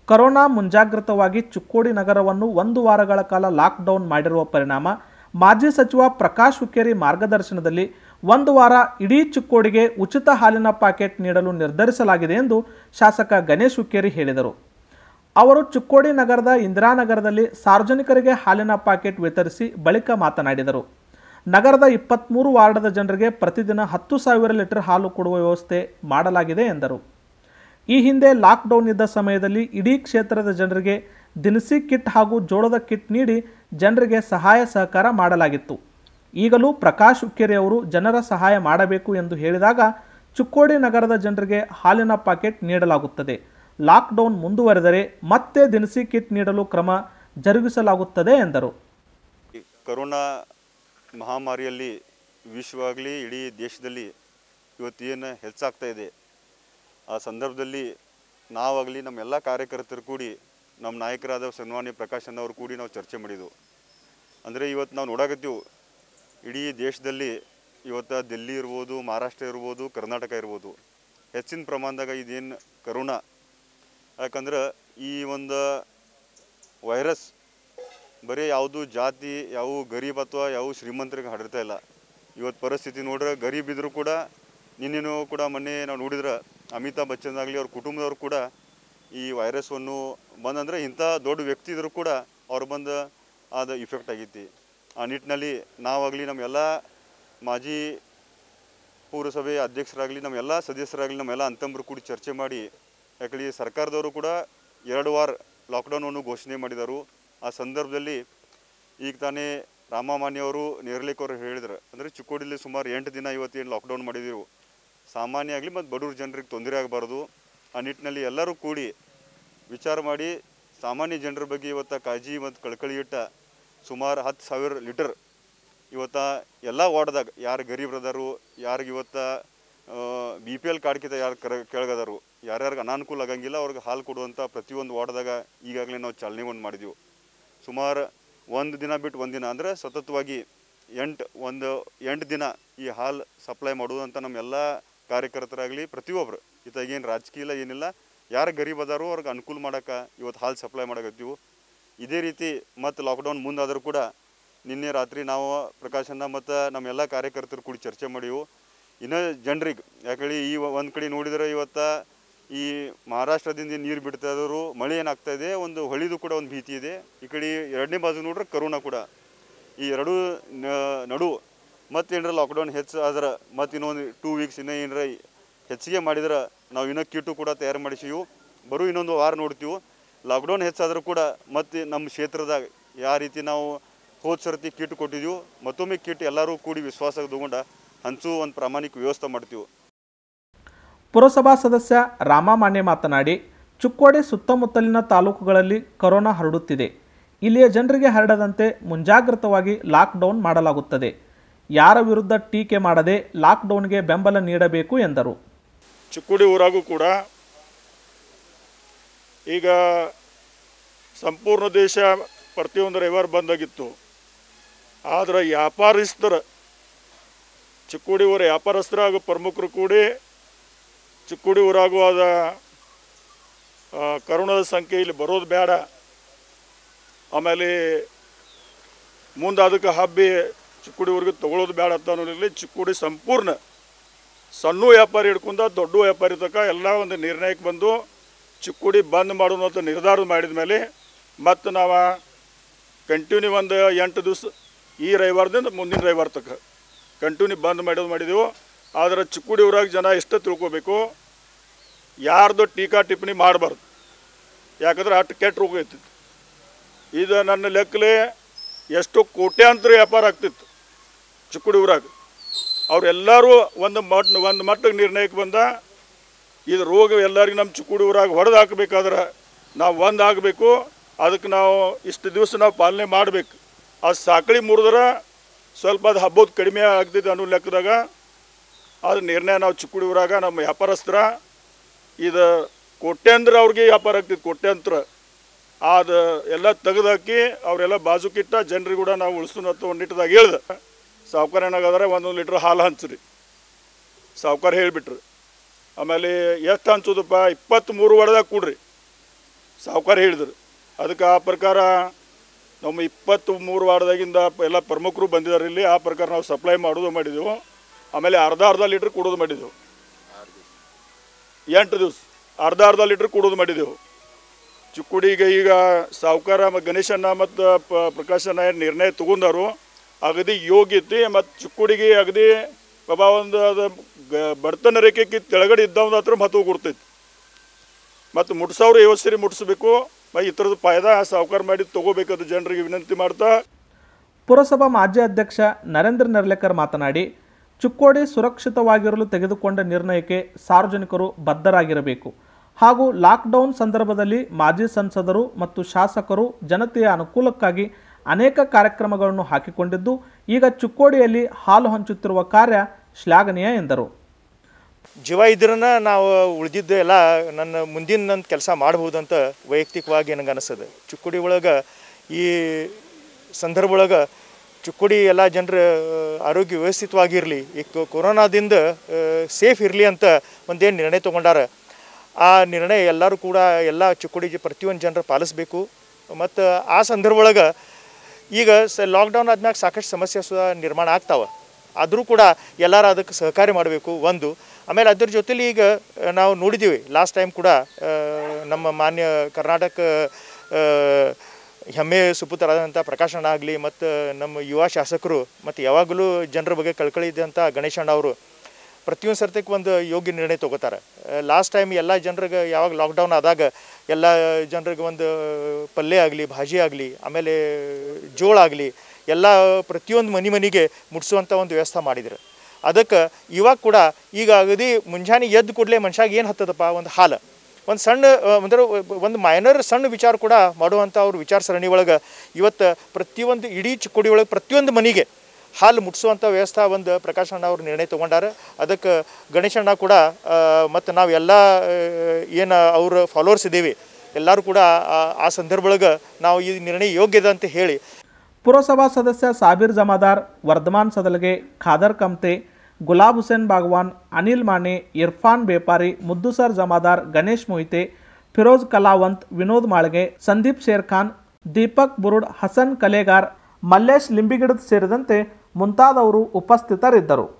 corona ಮುಂಜಾಗ್ರತವಾಗಿ Chikkodi ನಗರವನ್ನು ಒಂದು ವಾರಗಳ ಕಾಲ ಲಾಕ್ಡೌನ್ ಮಾಡಿರುವ ಪರಿಣಾಮ ಮಾಜಿ ಸಚಿವ ಪ್ರಕಾಶ್ ಹುಕ್ಕೇರಿ ಮಾರ್ಗದರ್ಶನದಲ್ಲಿ ಒಂದು ವಾರ ಇಡೀ ಚಿಕ್ಕೋಡಿಗೆ ಉಚಿತ ಹಾಲಿನ ಪ್ಯಾಕೆಟ್ ನೀಡಲು ನಿರ್ಧರಿಸಲಾಗಿದೆ ಎಂದು ಶಾಸಕ ಗಣೇಶ್ ಹುಕ್ಕೇರಿ ಹೇಳಿದರು ಅವರು ಚಿಕ್ಕೋಡಿ ನಗರದ ಇಂದಿರಾನಗರದಲ್ಲಿ ಸಾರ್ವಜನಿಕರಿಗೆ ಹಾಲಿನ ಪ್ಯಾಕೆಟ್ ವಿತರಿಸಿ ಬಳಿಕ ಮಾತನಾಡಿದರು ನಗರದ ಇಪ್ಪತ್ತ್ಮೂರು ವಾರ್ಡದ ಜನರಿಗೆ ಪ್ರತಿದಿನ ಹತ್ತು ಸಾವಿರ ಲೀಟರ್ ಹಾಲು ಕೊಡುವ ವ್ಯವಸ್ಥೆ ಮಾಡಲಾಗಿದೆ ಎಂದರು ಈ ಹಿಂದೆ ಲಾಕ್ಡೌನ್ ಇದ್ದ ಸಮಯದಲ್ಲಿ ಇಡೀ ಕ್ಷೇತ್ರದ ಜನರಿಗೆ ದಿನಸಿ ಕಿಟ್ ಹಾಗೂ ಜೋಳದ ಕಿಟ್ ನೀಡಿ ಜನರಿಗೆ ಸಹಾಯ ಸಹಕಾರ ಮಾಡಲಾಗಿತ್ತು ಈಗಲೂ ಪ್ರಕಾಶ್ ಹುಕ್ಕೇರಿ ಅವರು ಜನರ ಸಹಾಯ ಮಾಡಬೇಕು ಎಂದು ಹೇಳಿದಾಗ ಚಿಕ್ಕೋಡಿ ನಗರದ ಜನರಿಗೆ ಹಾಲಿನ ಪ್ಯಾಕೆಟ್ ನೀಡಲಾಗುತ್ತದೆ ಲಾಕ್ಡೌನ್ ಮುಂದುವರೆದರೆ ಮತ್ತೆ ದಿನಸಿ ಕಿಟ್ ನೀಡಲು ಕ್ರಮ ಜರುಗಿಸಲಾಗುತ್ತದೆ ಎಂದರು ಈ ಕರೋನಾ ಮಹಾಮಾರಿಯಲ್ಲಿ ವಿಶ್ವವಾಗಲಿ ಇಡೀ ದೇಶದಲ್ಲಿ ಇವತ್ತು ಏನು ಹೆಚ್ಚಾಗ್ತಾ ಇದೆ ಆ ಸಂದರ್ಭದಲ್ಲಿ ನಾವಾಗಲಿ ನಮ್ಮೆಲ್ಲ ಕಾರ್ಯಕರ್ತರು ಕೂಡಿ ನಮ್ಮ ನಾಯಕರಾದ ಸನ್ಮಾನ್ಯ ಪ್ರಕಾಶ್ ಅಣ್ಣ ಅವರು ಕೂಡಿ ನಾವು ಚರ್ಚೆ ಮಾಡಿದೆವು ಅಂದರೆ ಇವತ್ತು ನಾವು ನೋಡಾಕತ್ತೀವಿ ಇಡೀ ದೇಶದಲ್ಲಿ ಇವತ್ತು ದಿಲ್ಲಿ ಇರ್ಬೋದು ಮಹಾರಾಷ್ಟ್ರ ಇರ್ಬೋದು ಕರ್ನಾಟಕ ಇರ್ಬೋದು ಹೆಚ್ಚಿನ ಪ್ರಮಾಣದಾಗ ಇದೇನು ಕರೋನಾ ಯಾಕಂದ್ರೆ ಈ ಒಂದು ವೈರಸ್ ಬರೀ ಯಾವುದು ಜಾತಿ ಯಾವ ಗರೀಬ್ ಅಥವಾ ಯಾವ ಶ್ರೀಮಂತರಿಗೆ ಹರಡ್ತಾ ಇಲ್ಲ ಇವತ್ತು ಪರಿಸ್ಥಿತಿ ನೋಡ್ರೆ ಗರೀಬ್ ಇದ್ರೂ ಕೂಡ ನಿನ್ನೆನೂ ಕೂಡ ಮೊನ್ನೆ ನಾವು ನೋಡಿದ್ರೆ ಅಮಿತಾಬ್ ಬಚ್ಚನ್ ಆಗಲಿ ಅವ್ರ ಕುಟುಂಬದವ್ರು ಕೂಡ ಈ ವೈರಸ್ವನ್ನು ಬಂದಂದರೆ ಇಂಥ ದೊಡ್ಡ ವ್ಯಕ್ತಿ ಇದ್ರೂ ಕೂಡ ಅವ್ರು ಬಂದು ಅದು ಇಫೆಕ್ಟ್ ಆಗೈತಿ ಆ ನಿಟ್ಟಿನಲ್ಲಿ ನಾವಾಗಲಿ ನಮ್ಮೆಲ್ಲ ಮಾಜಿ ಪುರಸಭೆ ಅಧ್ಯಕ್ಷರಾಗಲಿ ನಮ್ಮೆಲ್ಲ ಸದಸ್ಯರಾಗಲಿ ನಮ್ಮೆಲ್ಲ ಅಂತಂಬ್ರು ಕೂಡಿ ಚರ್ಚೆ ಮಾಡಿ ಯಾಕಂದ್ರೆ ಈ ಸರ್ಕಾರದವರು ಕೂಡ ಎರಡು ವಾರ ಲಾಕ್ಡೌನನ್ನು ಘೋಷಣೆ ಮಾಡಿದರು ಆ ಸಂದರ್ಭದಲ್ಲಿ ಈಗ ತಾನೇ ರಾಮಮಾನ್ಯವರು ನೇರ್ಲಿಕ್ಕವರು ಹೇಳಿದ್ರು ಅಂದರೆ ಚಿಕ್ಕೋಡಿಲಿ ಸುಮಾರು ಎಂಟು ದಿನ ಇವತ್ತೇನು ಲಾಕ್ಡೌನ್ ಮಾಡಿದೆವು ಸಾಮಾನ್ಯ ಆಗಲಿ ಮತ್ತು ಬಡವ್ರ ಜನರಿಗೆ ತೊಂದರೆ ಆಗಬಾರ್ದು ಆ ನಿಟ್ಟಿನಲ್ಲಿ ಎಲ್ಲರೂ ಕೂಡಿ ವಿಚಾರ ಮಾಡಿ ಸಾಮಾನ್ಯ ಜನರ ಬಗ್ಗೆ ಇವತ್ತು ಕಾಳಜಿ ಮತ್ತು ಕಳ್ಕಳಿ ಇಟ್ಟ ಸುಮಾರು ಹತ್ತು ಸಾವಿರ ಲೀಟರ್ ಇವತ್ತ ಎಲ್ಲ ವಾರ್ಡ್ದಾಗ ಯಾರು ಗರೀಬ್ರದಾರು ಯಾರಿಗೆ ಇವತ್ತು ಬಿ ಪಿ ಎಲ್ ಕಾರ್ಡ್ಕಿಂತ ಯಾರು ಕರ ಕೆಳಗದಾರು ಯಾರ್ಯಾರಿಗೆ ಅನಾನುಕೂಲ ಆಗಂಗಿಲ್ಲ ಅವ್ರಿಗೆ ಹಾಲು ಕೊಡುವಂಥ ಪ್ರತಿಯೊಂದು ವಾರ್ಡ್ದಾಗ ಈಗಾಗಲೇ ನಾವು ಚಾಲನೆ ಒಂದು ಮಾಡಿದೆವು ಸುಮಾರು ಒಂದು ದಿನ ಬಿಟ್ಟು ಒಂದು ದಿನ ಅಂದರೆ ಸತತವಾಗಿ ಎಂಟು ಒಂದು ಎಂಟು ದಿನ ಈ ಹಾಲು ಸಪ್ಲೈ ಮಾಡುವಂಥ ನಮ್ಮೆಲ್ಲ ಕಾರ್ಯಕರ್ತರಾಗಲಿ ಪ್ರತಿಯೊಬ್ಬರು ಇತ್ತಾಗೇನು ರಾಜಕೀಯ ಇಲ್ಲ ಏನಿಲ್ಲ ಯಾರು ಗರೀಬ್ ಅದಾರೋ ಅವ್ರಿಗೆ ಅನುಕೂಲ ಮಾಡೋಕೆ ಇವತ್ತು ಹಾಲು ಸಪ್ಲೈ ಮಾಡಕತ್ತೀವಿ ಇದೇ ರೀತಿ ಮತ್ತು ಲಾಕ್ಡೌನ್ ಮುಂದಾದರೂ ಕೂಡ ನಿನ್ನೆ ರಾತ್ರಿ ನಾವು ಪ್ರಕಾಶನ ಮತ್ತು ನಮ್ಮೆಲ್ಲ ಕಾರ್ಯಕರ್ತರು ಕೂಡಿ ಚರ್ಚೆ ಮಾಡಿವು ಇನ್ನು ಜನರಿಗೆ ಯಾಕಂದ್ರೆ ಈ ಒಂದು ಕಡೆ ನೋಡಿದ್ರೆ ಇವತ್ತು ಈ ಮಹಾರಾಷ್ಟ್ರದಿಂದ ನೀರು ಬಿಡ್ತಾ ಇರೋರು ಮಳೆ ಏನಾಗ್ತಾ ಇದೆ ಒಂದು ಹೊಳಿದು ಕೂಡ ಒಂದು ಭೀತಿ ಇದೆ ಈ ಕಡೆ ಎರಡನೇ ಬಾಜು ನೋಡ್ರೆ ಕರೋನಾ ಕೂಡ ಈ ಎರಡೂ ನ- ನಡು ಮತ್ತೆ ಏನಾರ ಲಾಕ್ಡೌನ್ ಹೆಚ್ಚು ಆದ್ರೆ ಮತ್ತು ಇನ್ನೊಂದು ಟೂ ವೀಕ್ಸ್ ಇನ್ನೂ ಏನಾರ ಹೆಚ್ಚಿಗೆ ಮಾಡಿದ್ರೆ ನಾವು ಇನ್ನೂ ಕಿಟ್ಟು ಕೂಡ ತಯಾರು ಮಾಡಿಸಿವು ಬರೋ ಇನ್ನೊಂದು ವಾರ ನೋಡ್ತೀವಿ ಲಾಕ್ಡೌನ್ ಹೆಚ್ಚಾದರೂ ಕೂಡ ಮತ್ತು ನಮ್ಮ ಕ್ಷೇತ್ರದಾಗ ಯಾವ ರೀತಿ ನಾವು ಹೋದ ಸರ್ತಿ ಕಿಟ್ ಕೊಟ್ಟಿದ್ದೀವಿ ಮತ್ತೊಮ್ಮೆ ಕಿಟ್ ಎಲ್ಲರೂ ಕೂಡಿ ವಿಶ್ವಾಸ ತಗೊಂಡ ಹಂಚು ಒಂದು ಪ್ರಾಮಾಣಿಕ ವ್ಯವಸ್ಥೆ ಮಾಡ್ತೀವಿ ಪುರಸಭಾ ಸದಸ್ಯ ರಾಮಮಾನ್ಯ ಮಾತನಾಡಿ ಚಿಕ್ಕೋಡಿ ಸುತ್ತಮುತ್ತಲಿನ ತಾಲೂಕುಗಳಲ್ಲಿ ಕೊರೋನಾ ಹರಡುತ್ತಿದೆ ಇಲ್ಲಿಯ ಜನರಿಗೆ ಹರಡದಂತೆ ಮುಂಜಾಗ್ರತವಾಗಿ ಲಾಕ್ಡೌನ್ ಮಾಡಲಾಗುತ್ತದೆ ಯಾರ ವಿರುದ್ಧ ಟೀಕೆ ಮಾಡದೆ ಲಾಕ್ಡೌನ್ಗೆ ಬೆಂಬಲ ನೀಡಬೇಕು ಎಂದರು ಚಿಕ್ಕೋಡಿ ಊರಾಗೂ ಕೂಡ ಈಗ ಸಂಪೂರ್ಣ ದೇಶ ಪ್ರತಿಯೊಂದು ರವಿವಾರ ಬಂದಾಗಿತ್ತು ಆದ್ರೆ ವ್ಯಾಪಾರಸ್ಥರ ಚಿಕ್ಕೋಡಿ ಊರ ವ್ಯಾಪಾರಸ್ಥರ ಹಾಗೂ ಪ್ರಮುಖರು ಕೂಡಿ ಚಿಕ್ಕೋಡಿ ಊರಾಗೂ ಆದ ಆ, ಕರೋನಾದ ಸಂಖ್ಯೆ ಇಲ್ಲಿ ಬರೋದು ಬೇಡ ಆಮೇಲೆ ಮುಂದೆ ಅದಕ್ಕೆ ಹಬ್ಬಿ ಚಿಕ್ಕೋಡಿ ಊರಿಗೆ ತಗೊಳ್ಳೋದು ಬೇಡ ಅಂತ ಅನ್ನೋದ್ರಲ್ಲಿ ಚಿಕ್ಕೋಡಿ ಸಂಪೂರ್ಣ ಸಣ್ಣ ವ್ಯಾಪಾರಿ ಹಿಡ್ಕೊಂಡ ದೊಡ್ಡ ವ್ಯಾಪಾರಿ ತನಕ ಎಲ್ಲ ಒಂದು ನಿರ್ಣಯಕ್ಕೆ ಬಂದು ಚಿಕ್ಕೋಡಿ ಬಂದ್ ಮಾಡೋಣ ಅಂತ ನಿರ್ಧಾರ ಮಾಡಿದ ಮೇಲೆ ಮತ್ತು ನಾವು ಕಂಟಿನ್ಯೂ ಒಂದು ಎಂಟು ದಿವಸ ಈ ರವಿವಾರದಿಂದ ಮುಂದಿನ ರವಿವಾರ ತನಕ ಕಂಟಿನ್ಯೂ ಬಂದ್ ಮಾಡೋದು ಮಾಡಿದೆವು ಆದರೆ ಚಿಕ್ಕೋಡಿ ಊರಾಗ ಜನ ಇಷ್ಟ ತಿಳ್ಕೊಬೇಕು ಯಾರ್ದು ಟೀಕಾ ಟಿಪ್ಪಣಿ ಮಾಡಬಾರ್ದು ಯಾಕಂದ್ರೆ ಅಷ್ಟು ಕೆಟ್ಟ ರೋಗ ಐತಿತ್ತು ಇದು ನನ್ನ ಲೆಕ್ಕಲೆ ಎಷ್ಟು ಕೋಟ್ಯಾಂತರ ವ್ಯಾಪಾರ ಆಗ್ತಿತ್ತು ಚಿಕ್ಕೋಡಿ ಊರಾಗ ಅವರೆಲ್ಲರೂ ಒಂದು ಮಟ್ ಒಂದು ಮಟ್ಟಕ್ಕೆ ನಿರ್ಣಯಕ್ಕೆ ಬಂದ ಇದು ರೋಗ ಎಲ್ಲರಿಗೂ ನಮ್ಮ ಚಿಕ್ಕುಡಿ ಊರಾಗ ಹೊಡೆದು ಹಾಕಬೇಕಾದ್ರೆ ನಾವು ಒಂದು ಆಗಬೇಕು ಅದಕ್ಕೆ ನಾವು ಇಷ್ಟು ದಿವಸ ನಾವು ಪಾಲನೆ ಮಾಡಬೇಕು ಅದು ಸಾಕಳಿ ಮುರಿದ್ರೆ ಸ್ವಲ್ಪ ಅದು ಹಬ್ಬದ ಕಡಿಮೆ ಆಗ್ತೈತೆ ಅನ್ನೋ ಲೆಕ್ಕದಾಗ ಅದು ನಿರ್ಣಯ ನಾವು ಚಿಕ್ಕುಡಿ ಊರಾಗ ನಮ್ಮ ವ್ಯಾಪಾರಸ್ಥರ ಇದು ಕೋಟ್ಯಾಂತರ ಅವ್ರಿಗೆ ವ್ಯಾಪಾರ ಆಗ್ತಿತ್ತು ಕೋಟ್ಯಾಂತರ ಅದು ಎಲ್ಲ ತೆಗೆದಾಕಿ ಅವರೆಲ್ಲ ಬಾಜುಕಿಟ್ಟ ಜನರಿಗೆ ಕೂಡ ನಾವು ಉಳಿಸೋಣ ಅಂತ ಒಂದು ನಿಟ್ಟದಾಗ ಹೇಳ್ದೆ ಸಾವ್ಕಾರ ಏನಾಗದಾರೆ ಒಂದೊಂದು ಲೀಟ್ರ್ ಹಾಲು ಹಂಚ್ರಿ ಸಾವ್ಕಾರ ಹೇಳಿಬಿಟ್ರು ಆಮೇಲೆ ಎಷ್ಟು ಹಂಚೋದಪ್ಪ ಇಪ್ಪತ್ತ್ಮೂರು ಒಡೆದಾಗ ಕೊಡ್ರಿ ಸಾವುಕಾರ ಹೇಳಿದ್ರು ಅದಕ್ಕೆ ಆ ಪ್ರಕಾರ ನಮ್ಮ ಇಪ್ಪತ್ತು ಮೂರು ವಾರದಾಗಿಂದ ಪ- ಎಲ್ಲ ಪ್ರಮುಖರು ಬಂದಿದ್ದಾರೆ ಇಲ್ಲಿ ಆ ಪ್ರಕಾರ ನಾವು ಸಪ್ಲೈ ಮಾಡೋದು ಮಾಡಿದೆವು ಆಮೇಲೆ ಅರ್ಧ ಅರ್ಧ ಲೀಟ್ರ್ ಕೊಡೋದು ಮಾಡಿದೆವು ಎಂಟು ದಿವಸ ಅರ್ಧ ಅರ್ಧ ಲೀಟ್ರ್ ಕೊಡೋದು ಮಾಡಿದೆವು ಚಿಕ್ಕುಡಿಗೆ ಈಗ ಸಾವುಕಾರ ಮತ್ತು ಗಣೇಶಣ್ಣ ಮತ್ತು ಪ್ರಕಾಶಣ್ಣ ಏನ್ ನಿರ್ಣಯ ತಗೊಂಡಾರು ಅಗದಿ ಯೋಗ್ಯತೆ ಮತ್ತು ಚಿಕ್ಕುಡಿಗೆ ಅಗದಿ ಬಾಬಾ ಒಂದು ಅದು ಗ- ಬಡತನ ರೇಖೆಗೆ ತೆಳಗಡೆ ಇದ್ದವನ ಹತ್ರ ಮಹತ್ವ ಕೊಡ್ತೈತಿ ಮತ್ತು ಮುಟ್ಸೋರು ವ್ಯವಸ್ಥೆ ಮುಟ್ಟಿಸ್ಬೇಕು ಮತ್ತು ಈ ಥರದ್ದು ಫಾಯ್ದಾ ಸಾವುಕಾರ ಮಾಡಿ ತಗೋಬೇಕದು ಜನರಿಗೆ ವಿನಂತಿ ಮಾಡ್ತಾ ಪುರಸಭಾ ಮಾಜಿ ಅಧ್ಯಕ್ಷ ನರೇಂದ್ರ ನೆರ್ಲೆಕರ್ ಮಾತನಾಡಿ ಚುಕ್ಕೋಡಿ ಸುರಕ್ಷಿತವಾಗಿರಲು ತೆಗೆದುಕೊಂಡ ನಿರ್ಣಯಕ್ಕೆ ಸಾರ್ವಜನಿಕರು ಬದ್ಧರಾಗಿರಬೇಕು ಹಾಗೂ ಲಾಕ್ಡೌನ್ ಸಂದರ್ಭದಲ್ಲಿ ಮಾಜಿ ಸಂಸದರು ಮತ್ತು ಶಾಸಕರು ಜನತೆಯ ಅನುಕೂಲಕ್ಕಾಗಿ ಅನೇಕ ಕಾರ್ಯಕ್ರಮಗಳನ್ನು ಹಾಕಿಕೊಂಡಿದ್ದು ಈಗ ಚುಕ್ಕೋಡಿಯಲ್ಲಿ ಹಾಲು ಹಂಚುತ್ತಿರುವ ಕಾರ್ಯ ಶ್ಲಾಘನೀಯ ಎಂದರು ಜೀವ ಇದ್ರನ ನಾವು ಉಳಿದಿದ್ದು ಎಲ್ಲ ನನ್ನ ಮುಂದಿನ ನನ್ನ ಕೆಲಸ ಮಾಡ್ಬೋದಂತ ವೈಯಕ್ತಿಕವಾಗಿ ನನಗೆ ಅನಿಸ್ತದೆ ಚುಕ್ಕುಡಿ ಒಳಗೆ ಈ ಸಂದರ್ಭ ಒಳಗೆ ಚುಕ್ಕುಡಿ ಎಲ್ಲ ಜನರ ಆರೋಗ್ಯ ವ್ಯವಸ್ಥಿತವಾಗಿರಲಿ ಈ ಕೊ- ಕೊರೋನಾದಿಂದ ಸೇಫ್ ಇರಲಿ ಅಂತ ಒಂದೇನು ನಿರ್ಣಯ ತೊಗೊಂಡಾರ ಆ ನಿರ್ಣಯ ಎಲ್ಲರೂ ಕೂಡ ಎಲ್ಲ ಚುಕ್ಕುಡಿ ಜ- ಪ್ರತಿಯೊಂದು ಜನರು ಪಾಲಿಸ್ಬೇಕು ಮತ್ತು ಆ ಸಂದರ್ಭ ಒಳಗೆ ಈಗ ಸ ಲಾಕ್ಡೌನ್ ಆದ್ಮ್ಯಾಗ ಸಾಕಷ್ಟು ಸಮಸ್ಯೆ ಸುದ ನಿರ್ಮಾಣ ಆಗ್ತಾವೆ ಆದರೂ ಕೂಡ ಎಲ್ಲರೂ ಅದಕ್ಕೆ ಸಹಕಾರಿ ಮಾಡಬೇಕು ಒಂದು ಆಮೇಲೆ ಅದ್ರ ಜೊತೆಲಿ ಈಗ ಆ, ನಾವು ನೋಡಿದ್ದೀವಿ ಲಾಸ್ಟ್ ಟೈಮ್ ಕೂಡ ಆ, ನಮ್ಮ ಮಾನ್ಯ ಕರ್ನಾಟಕ ಆ, ಹೆಮ್ಮೆ ಸುಪುತ್ರರಾದಂಥ ಪ್ರಕಾಶಣ್ಣ ಆಗಲಿ ಮತ್ತು ನಮ್ಮ ಯುವ ಶಾಸಕರು ಮತ್ತು ಯಾವಾಗಲೂ ಜನರ ಬಗ್ಗೆ ಕಳ್ಕಳಿ ಇದ್ದಂಥ ಗಣೇಶಣ್ಣ ಅವರು ಪ್ರತಿಯೊಂದು ಸರ್ತಿಗೆ ಒಂದು ಯೋಗ್ಯ ನಿರ್ಣಯ ತಗೋತಾರೆ ಲಾಸ್ಟ್ ಟೈಮ್ ಎಲ್ಲ ಜನರಿಗೆ ಯಾವಾಗ ಲಾಕ್ಡೌನ್ ಆದಾಗ ಎಲ್ಲ ಜನರಿಗೆ ಒಂದು ಪಲ್ಯ ಆಗಲಿ ಭಾಜಿ ಆಗಲಿ ಆಮೇಲೆ ಜೋಳ ಆಗಲಿ ಎಲ್ಲ ಪ್ರತಿಯೊಂದು ಮನೆ ಮನೆಗೆ ಮುಟ್ಸುವಂಥ ಒಂದು ವ್ಯವಸ್ಥೆ ಮಾಡಿದ್ರು ಅದಕ್ಕೆ ಇವಾಗ ಕೂಡ ಈಗ ಅಗದಿ ಮುಂಜಾನೆ ಎದ್ದು ಕೂಡಲೇ ಮನುಷ್ಯಾಗ ಏನು ಹತ್ತದಪ್ಪ ಒಂದು ಹಾಲು ಒಂದು ಸಣ್ಣ ಆ, ಅಂದ್ರೆ ಒಂದು ಮೈನರ್ ಸಣ್ಣ ವಿಚಾರ ಕೂಡ ಮಾಡುವಂಥ ಅವ್ರ ವಿಚಾರ ಸರಣಿ ಒಳಗೆ ಇವತ್ತು ಪ್ರತಿಯೊಂದು ಇಡೀ ಚಿಕ್ಕೋಡಿ ಒಳಗೆ ಪ್ರತಿಯೊಂದು ಮನೆಗೆ ಹಾಲು ಮುಟ್ಸುವಂಥ ವ್ಯವಸ್ಥೆ ಒಂದು ಪ್ರಕಾಶ್ ಅಣ್ಣ ಅವ್ರು ನಿರ್ಣಯ ತೊಗೊಂಡಾರ ಅದಕ್ಕೆ ಗಣೇಶಣ್ಣ ಕೂಡ ಮತ್ತು ನಾವು ಎಲ್ಲ ಏನು ಅವ್ರ ಫಾಲೋವರ್ಸ್ ಇದ್ದೀವಿ ಎಲ್ಲರೂ ಕೂಡ ಆ- ಆ ಸಂದರ್ಭ ಒಳಗೆ ನಾವು ಈ ನಿರ್ಣಯ ಯೋಗ್ಯದ ಅಂತ ಹೇಳಿ ಪುರಸಭಾ ಸದಸ್ಯ ಸಾಬೀರ್ ಜಮಾದಾರ್ ವರ್ಧಮಾನ್ ಸದಲಗೆ ಖಾದರ್ ಕಮ್ತೆ ಗುಲಾಬ್ ಹುಸೇನ್ ಬಾಗ್ವಾನ್ ಅನಿಲ್ ಮಾನೆ ಇರ್ಫಾನ್ ಬೇಪಾರಿ ಮುದ್ದುಸರ್ ಜಮಾದಾರ್ ಗಣೇಶ್ ಮೊಹಿತೆ ಫಿರೋಜ್ ಕಲಾವಂತ್ ವಿನೋದ್ ಮಾಳ್ಗೆ ಸಂದೀಪ್ ಶೇರ್ಖಾನ್ ದೀಪಕ್ ಬುರುಡ್ ಹಸನ್ ಕಲೇಗಾರ್ ಮಲ್ಲೇಶ್ ಲಿಂಬಿಗಿಡದ್ ಸೇರಿದಂತೆ ಮುಂತಾದವರು ಉಪಸ್ಥಿತರಿದ್ದರು